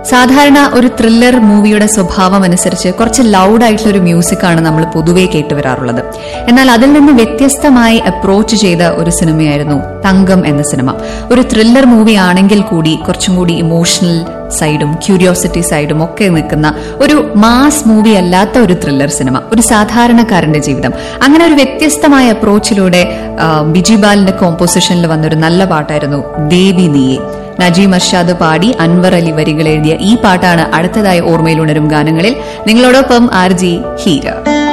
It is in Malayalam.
സാധാരണ ഒരു ത്രില്ലർ മൂവിയുടെ സ്വഭാവം അനുസരിച്ച് കുറച്ച് ലൗഡ് ആയിട്ടുള്ള ഒരു മ്യൂസിക്കാണ് നമ്മൾ പൊതുവെ കേട്ടുവരാറുള്ളത് എന്നാൽ അതിൽ നിന്ന് വ്യത്യസ്തമായി അപ്രോച്ച് ചെയ്ത ഒരു സിനിമയായിരുന്നു തങ്കം എന്ന സിനിമ ഒരു ത്രില്ലർ മൂവി ആണെങ്കിൽ കൂടി കുറച്ചും കൂടി ഇമോഷണൽ സൈഡും ക്യൂരിയോസിറ്റി സൈഡും ഒക്കെ നിൽക്കുന്ന ഒരു മാസ് മൂവി അല്ലാത്ത ഒരു ത്രില്ലർ സിനിമ ഒരു സാധാരണക്കാരന്റെ ജീവിതം അങ്ങനെ ഒരു വ്യത്യസ്തമായ അപ്രോച്ചിലൂടെ ആ, ബിജി ബാലിന്റെ കോമ്പോസിഷനിൽ വന്നൊരു നല്ല പാട്ടായിരുന്നു ദേവി നീയെ നജീം അർഷാദ് പാടി അൻവർ അലി വരികൾ എഴുതിയ ഈ പാട്ടാണ് അടുത്തതായി ഓർമ്മയിൽ ഉണരും ഗാനങ്ങളിൽ നിങ്ങളോടൊപ്പം ആർ ജി ഹീര